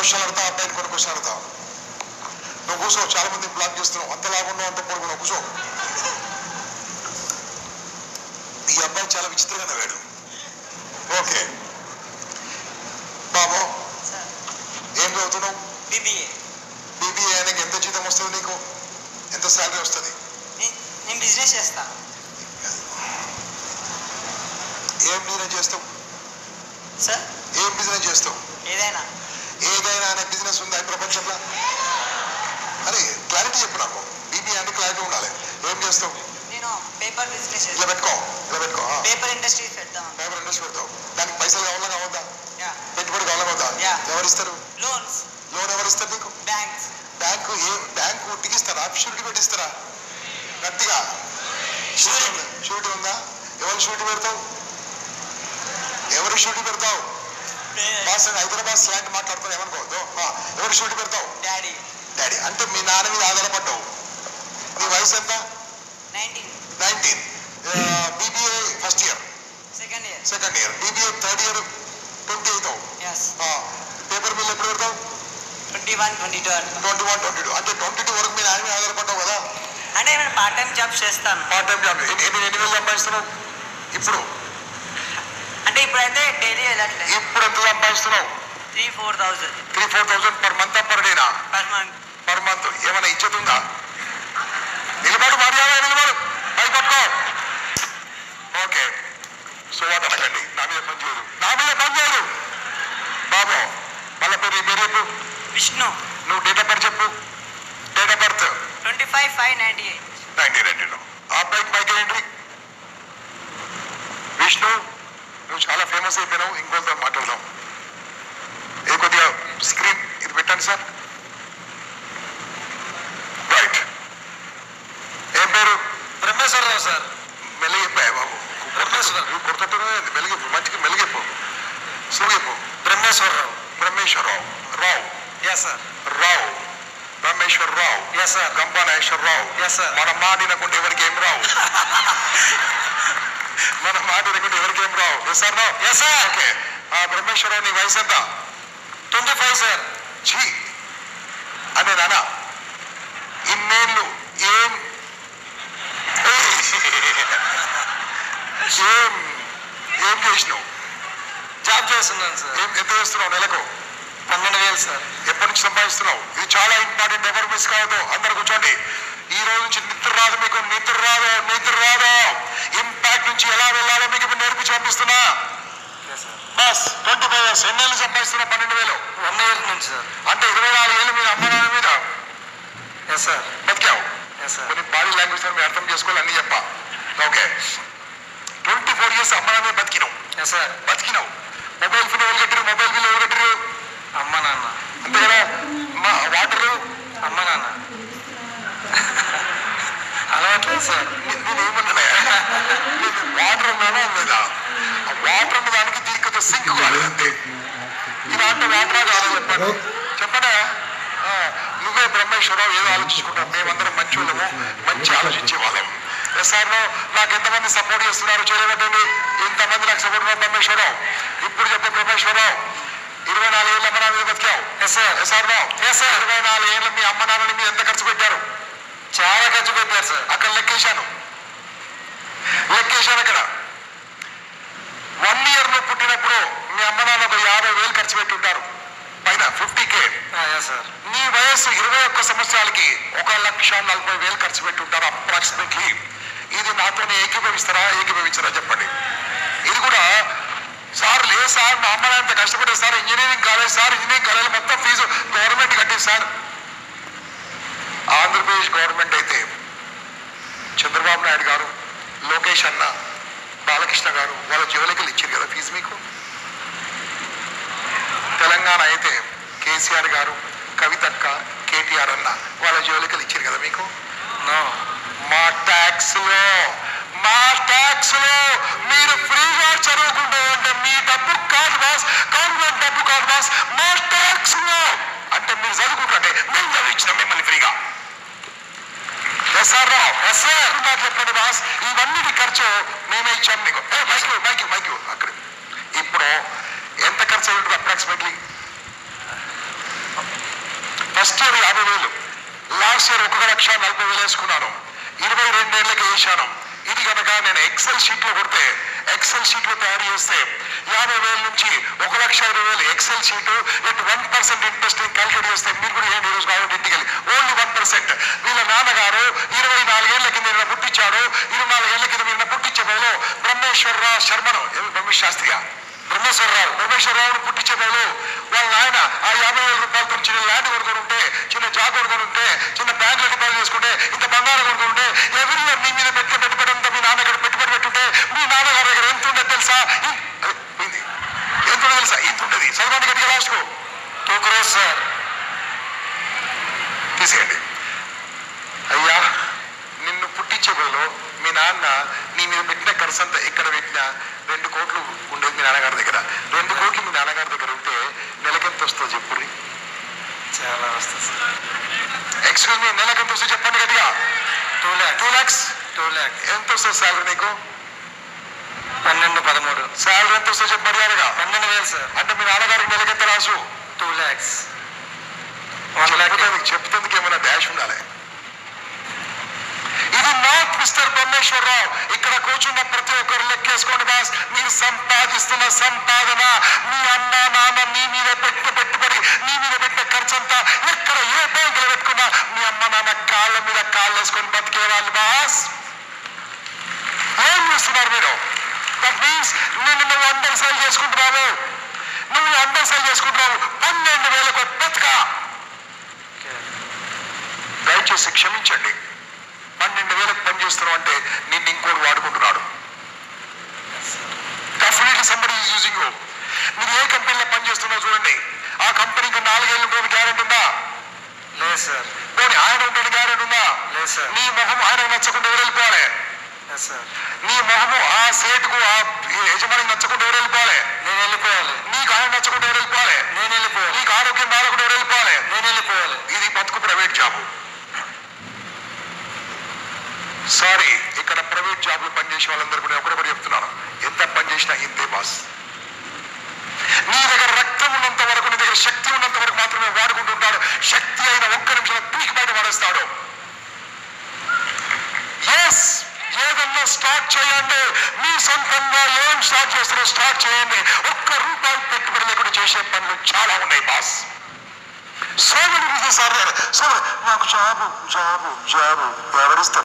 Question అడతా అబ్బాయిని కొన్ని question అడతా నువ్వు కూర్చో చాలా మంది బ్లాక్ చేస్తున్నావు అంత లాభం అంత పొడుగు కూర్చో ఈ అబ్బాయి చాలా విచిత్రంగా నవ్వాడు ఓకే బాబు సార్ ఏం చదువుతున్నావు బీబీఏ బీబీఏ అయినాక ఎంత జీతం వస్తుంది నీకు ఎంత శాలరీ వస్తుంది నేను బిజినెస్ చేస్తా ఏం బిజినెస్ చేస్తావు సార్ ఏం బిజినెస్ చేస్తావు ఏదైనా ఏదైనా అనే బిజినెస్ ఉందా ఈ ప్రపంచంలో అరే క్లారిటీ చెప్పు నాకు బీబీ అంటే క్లారిటీ ఉండాలి ఏం చేస్తావు నేను పేపర్ బిజినెస్ ఇలా చేస్తాను పెట్టుకో ఇలా పెట్టుకో పేపర్ ఇండస్ట్రీ పెడతాం పేపర్ ఇండస్ట్రీ పెడతావు దానికి పైసలు కావాలా కావద్దా యా పెట్టుబడి కావాలా కావద్దా Yeah. ఎవరు ఇస్తారు లోన్స్ లోన్ ఎవరు ఇస్తారు నీకు బ్యాంక్స్ బ్యాంకు ఏ బ్యాంకు ఉట్టికిస్తారా షూరిటీ పెట్టిస్తారా గట్టిగా షూరిటీ ఉందా షూరిటీ ఉందా ఎవరు షూరిటీ పెడతావు ఎవరు షూరిటీ పెడతావు బాస్ నేను హైదరాబాద్ స్లాంట్ మాట్లాడుతాను ఏమనుకోవద్దు ఆ, ఎవరు షూరిటీ పెడతావు డాడీ డాడీ అంటే మీ నాన్న మీద ఆధారపడ్డావు నీ వయసు ఎంత nineteen nineteen BBA first year second year second year BBA third year twenty అవుతావు ఎస్ పేపర్ బిల్ ఎప్పుడు పెడతావు twenty one twenty two twenty one twenty two అంటే ట్వంటీ టూ వరకు మీ నాన్న మీద ఆధారపడ్డావు కదా అంటే నేను పార్ట్ టైం జాబ్ చేస్తాను పార్ట్ టైం జాబ్ ఎన్ని ఎన్ని ఎన్ని వేలు సంపాదిస్తున్నావు ఇప్పుడు అంటే ఇప్పుడైతే డైలీ వెళ్ళట్లేదు ఇప్పుడు ఎంత సంపాదిస్తున్నావు three four thousand three four thousand per month per డేనా పర్ మంత్ పర్ మంత్ ఏమైనా ఇచ్చేది ఉందా నిలబడు మర్యాద నిలబడు పై పట్టుకో ఓకే సో వాట్ అనకండి నా మీద పని చేయదు నా మీద పని చేయదు బాబు మళ్ళీ పేరు నీ పేరు చెప్పు విష్ణు నువ్వు డేట్ ఆఫ్ బర్త్ చెప్పు date of birth twenty five five ninety eight nineteen నైన్టీలో ఆ అబ్బాయికి మైక్ ఏంటి విష్ణు నువ్వు చాలా ఫేమస్ అయిపోయినావు ఇంకోతో మాట్లాడదాం ఏ కొద్దిగా స్క్రీన్ ఇది పెట్టండి సార్ రైట్ ఏం పేరు బ్రహ్మేశ్వరరావు సార్ మెలిగి చెప్పాయి బాబు బ్రహ్మేశ్వర. కొడుతుంటే మెలిగి మంచిగా మెలిగిపో సూగిపో Brahmeswararao Brahmeswararao Rao yes sir Rao Brahmeswararao yes sir Gampaneswararao Yes, sir. మన మాడినకుంటే ఎవరికి ఏం రావు మన మాడినకుంటే ఎవరికి ఏం రావు yes sir Rao yes sir okay ఆ బ్రహ్మేశ్వరరావు నీ వయసు ఎంత ట్వంటీ ఫైవ్ సార్ ఛీ అనే నాన్న ఇన్నేళ్ళు ఏం ఏం ఏం చేసినావు జాబ్ చేస్తున్నాను సార్ ఏం ఎంత చేస్తున్నావు నెలకు పన్నెండు వేలు సార్ ఎప్పటి నుంచి సంపాదిస్తున్నావు ఇది చాలా ఇంపార్టెంట్ ఎవరు మిస్ కావద్దు అందరు కూర్చోండి ఈ రోజు నుంచి నిద్ర రాదు మీకు నిద్ర రాదు నిద్ర రాదు ఇంపాక్ట్ నుంచి ఎలా వెళ్ళాలో మీకు ఇప్పుడు నేర్పించి పంపిస్తున్నా బస్ ట్వంటీ ఫైవ్ ఇయర్స్ ఎన్ని నెలలు సంపాదిస్తున్నా పన్నెండు వేలు వన్ ఇయర్ నుంచి సార్ అంటే ఇరవై నాలుగు ఏళ్ళు మీ అమ్మ నాన్న మీద ఎస్ సార్ బతికావు ఎస్ సార్ కొన్ని బాడీ లాంగ్వేజ్ మీరు అర్థం చేసుకోవాలి అన్ని చెప్పా ఓకే ట్వంటీ ఫోర్ ఇయర్స్ అమ్మ నాన్న మీద బతికినావు ఎస్ సార్ బతికినావు మొబైల్ ఫోన్ ఎవరు కట్టారు మొబైల్ బిల్ ఎవరు కట్టారు అమ్మ నాన్న అంతే కదా మా వాటర్ అమ్మ నాన్న అలవాట్లేదు సార్ నేను ఏమన్నా వాటర్ ఉన్నానా లేదా ఆ వాటర్ ఉన్న దానికి దీనికి సింక్ కాలేదు అంతే ఇలా అంటే వాటర్ కాదు చెప్పండి చెప్పండి ఆ, నువ్వే బ్రహ్మేశ్వరరావు ఏదో ఆలోచించుకుంటాం మేమందరం మంచి వాళ్ళము మంచి ఆలోచించే వాళ్ళం సార్ నాకు ఎంతమంది సపోర్ట్ చేస్తున్నారు చేయలేదండి ఇంతమంది నాకు సపోర్ట్ ఉన్నారు బ్రహ్మేశ్వరరావు ఇప్పుడు చెప్పు బ్రహ్మేశ్వరరావు ఇరవై నాలుగు ఏళ్ళ అమ్మ నాన్న బతికావు yes sir yes sir yes sir ఇరవై నాలుగు ఏళ్ళ మీ అమ్మ నాన్నని మీరు ఎంత ఖర్చు పెట్టారు చాలా ఖర్చు పెట్టారు సార్ అక్కడ లెక్కేశాను లెక్కేశాను అక్కడ వన్ ఇయర్ లో పుట్టినప్పుడు మీ అమ్మ నాన్న ఒక యాభై వేలు ఖర్చు పెట్టి ఉంటారు పైన ఫిఫ్టీ కే ఎస్ సార్ నీ వయస్సు ఇరవై ఒక్క సంవత్సరాలకి ఒక లక్ష నలభై వేలు ఖర్చు పెట్టి ఉంటారు అప్రాక్సిమేట్లీ ఇది నాతోనే ఏకీభవిస్తారా ఏకీభవించరా చెప్పండి ఇది కూడా సార్ లేదు సార్ మా అమ్మ నాన్న కష్టపడే sir engineering college sir engineering college మొత్తం ఫీజు గవర్నమెంట్ కట్టింది సార్ ఆంధ్రప్రదేశ్ గవర్నమెంట్ అయితే చంద్రబాబు నాయుడు గారు లోకేష్ అన్న బాలకృష్ణ గారు వాళ్ళ జోలికలు ఇచ్చారు కదా ఫీజు మీకు తెలంగాణ అయితే కేసీఆర్ గారు కవితక్క కేటీఆర్ అన్న వాళ్ళ జోలికలు ఇచ్చారు కదా మీకు నో మా ట్యాక్స్ లో మా ట్యాక్స్ లో మీరు ఫ్రీగా చదువుకుంటూ ఉంటే మీ డబ్బు కాదు బాస్ గవర్నమెంట్ డబ్బు కాదు బాస్ మా ట్యాక్స్ లో అంటే మీరు చదువుకుంటుంటే మేము చదివించిన మిమ్మల్ని ఫ్రీగా ఎస్ఆర్ రావు ఎస్ఆర్ నాకు చెప్పండి బాస్ ఇవన్నీ ఖర్చు మేమే ఇచ్చాం మీకు ఏ, మైక్ మైక్ మైక్ అక్కడ ఇప్పుడు ఎంత ఖర్చు అయి ఉంటుంది అప్రాక్సిమేట్లీ ఫస్ట్ ఇయర్ యాభై వేలు లాస్ట్ ఇయర్ ఒక లక్ష నలభై వేలు వేసుకున్నాను ఇరవై రెండేళ్లకి వేసాను ఇది కనుక నేను ఎక్సెల్ షీట్ లో కొడితే ఎక్సెల్ షీట్ లో తయారు చేస్తే యాభై వేల నుంచి ఒక లక్ష ఇరవై వేలు excel sheet at one percent interest calculate చేస్తే మీరు కూడా ఏంటి ఈరోజు కావాలి ఇంటికి వెళ్ళి ఓన్లీ వన్ పర్సెంట్ వీళ్ళ నాన్నగారు ఇరవై నాలుగేళ్ల కింద ఈయన పుట్టించాడు ఇరవై నాలుగేళ్ల కింద ఈయన పుట్టించే బదులు బ్రహ్మేశ్వరరావు శర్మను ఎవరు బ్రహ్మేశ్వర శాస్త్రిగా బ్రహ్మేశ్వరరావు బ్రహ్మేశ్వరరావును పుట్టించే బదులు వాళ్ళ ఆయన ఆ యాభై వేల రూపాయలతో చిన్న ల్యాండ్ కొనుక్కొని ఉంటే చిన్న జాబ్ కొనుక్కొని ఉంటే చిన్న బ్యాంకులో డిపాజిట్ చేసుకుంటే ఇంత బంగారం కొనుక్కొని ఉంటే ఎవరి ఇయర్ మీ మీద పెట్టిన పెట్టుబడి అంతా మీ నాన్న దగ్గర పెట్టుబడి పెట్టుంటే మీ నాన్నగారి దగ్గర ఎంత ఉండదు తెలుసా ఇన్- అదే, పోయింది. ఎంత ఉండదు తెలుసా ఇంత ఉండదు చదవండి గట్టిగా రాసుకో టూ క్రోర్స్ సార్ తీసేయండి అయ్యా నిన్ను పుట్టించే బదులు మీ నాన్న నీ మీద పెట్టిన ఖర్చు అంతా ఇక్కడ పెట్టిన రెండు కోట్లు ఉండేది మీ నాన్నగారి దగ్గర రెండు కోట్లు మీ నాన్నగారి దగ్గర ఉంటే నెలకెంత వస్తుందో చెప్పుర్రి చాలా వస్తుంది సార్ ఎక్స్క్యూజ్ మీ నెలకెంత వస్తుందో చెప్పండి గట్టిగా two lakhs two lakhs two lakhs ఎంత వస్తుంది శాలరీ నీకు పన్నెండు పదమూడు శాలరీ ఎంత వస్తుందో చెప్పి మర్యాదగా పన్నెండు వేలు సార్ అంటే మీ నాన్నగారికి నెలకెంత రాసు టూ ల్యాక్స్ వన్ ల్యాక్ చెప్తుంది చెప్తుందికి ఏమైనా డాష్ ఉండాలి ఇది నాట్ మిస్టర్ బ్రహ్మేశ్వరరావు ఇక్కడ కూర్చున్న ప్రతి ఒక్కరు లెక్కేసుకోండి బాస్ మీరు సంపాదిస్తున్న సంపాదన మీ అన్న నాన్న మీ మీద పెట్టిన పెట్టుబడి మీ మీద పెట్టిన ఖర్చు అంతా ఎక్కడ ఏ బ్యాంకులో పెట్టుకున్నా మీ అమ్మ నాన్న కాళ్ళ మీద కాళ్ళు వేసుకొని బతికే వాళ్ళు బాస్ ఏం చేస్తున్నారు మీరు దట్ మీన్స్ నేను నువ్వు అండర్ సెల్ చేసుకుంటున్నావు నువ్వు అండర్ సెల్ చేసుకుంటున్నావు పన్నెండు వేలకు బతుకా దయచేసి క్షమించండి పన్నెండు వేలకు పని చేస్తున్నావు అంటే నిన్ను ఇంకోటి వాడుకుంటున్నాడు definitely somebody is using you మీరు ఏ కంపెనీలో పని చేస్తున్నావు చూడండి ఆ కంపెనీకి నాలుగేళ్ళు ఉంటుంది గ్యారెంటీ ఉందా లేదు సార్ పోనీ ఆయన ఉంటుంది గ్యారెంటీ ఉందా లేదు సార్ నీ మొహం ఆయన నచ్చకుండా ఎవరు వెళ్ళిపోవాలి ఎస్ సార్ నీ మొహము ఆ సేటుకు ఆ యజమానికి నచ్చకుండా ఎవరు వెళ్ళిపోవాలి నేను వెళ్ళిపోవాలి నీకు ఆయన నచ్చకుండా ఎవరు వెళ్ళిపోవాలి నేను వెళ్ళిపోవాలి నీకు ఆరోగ్యం బాగకుండా ఎవరు వెళ్ళిపోవాలి నేను వెళ్ళిపోవాలి ఇది బతుకు ప్రైవేట్ జాబ్ సారీ ఇక్కడ ప్రైవేట్ జాబ్లు పనిచేసే వాళ్ళందరూ కూడా ఒకటే కూడా చెప్తున్నాను ఎంత పని చేసినా ఇంతే బాస్ నీ దగ్గర రక్తం ఉన్నంత వరకు నీ దగ్గర శక్తి ఉన్నంత వరకు మాత్రమే వాడుకుంటుంటాడు శక్తి అయిన ఒక్క నిమిషంలో పీకి బయట పడేస్తాడు ఎస్ ఏదన్నా స్టార్ట్ చేయండి మీ సొంతంగా ఏం స్టార్ట్ చేస్తారో స్టార్ట్ చేయండి ఒక్క రూపాయి పెట్టుబడి లేకుండా చేసే పనులు చాలా ఉన్నాయి boss so many business are there so నాకు జాబు జాబు జాబు ఎవరిస్తారు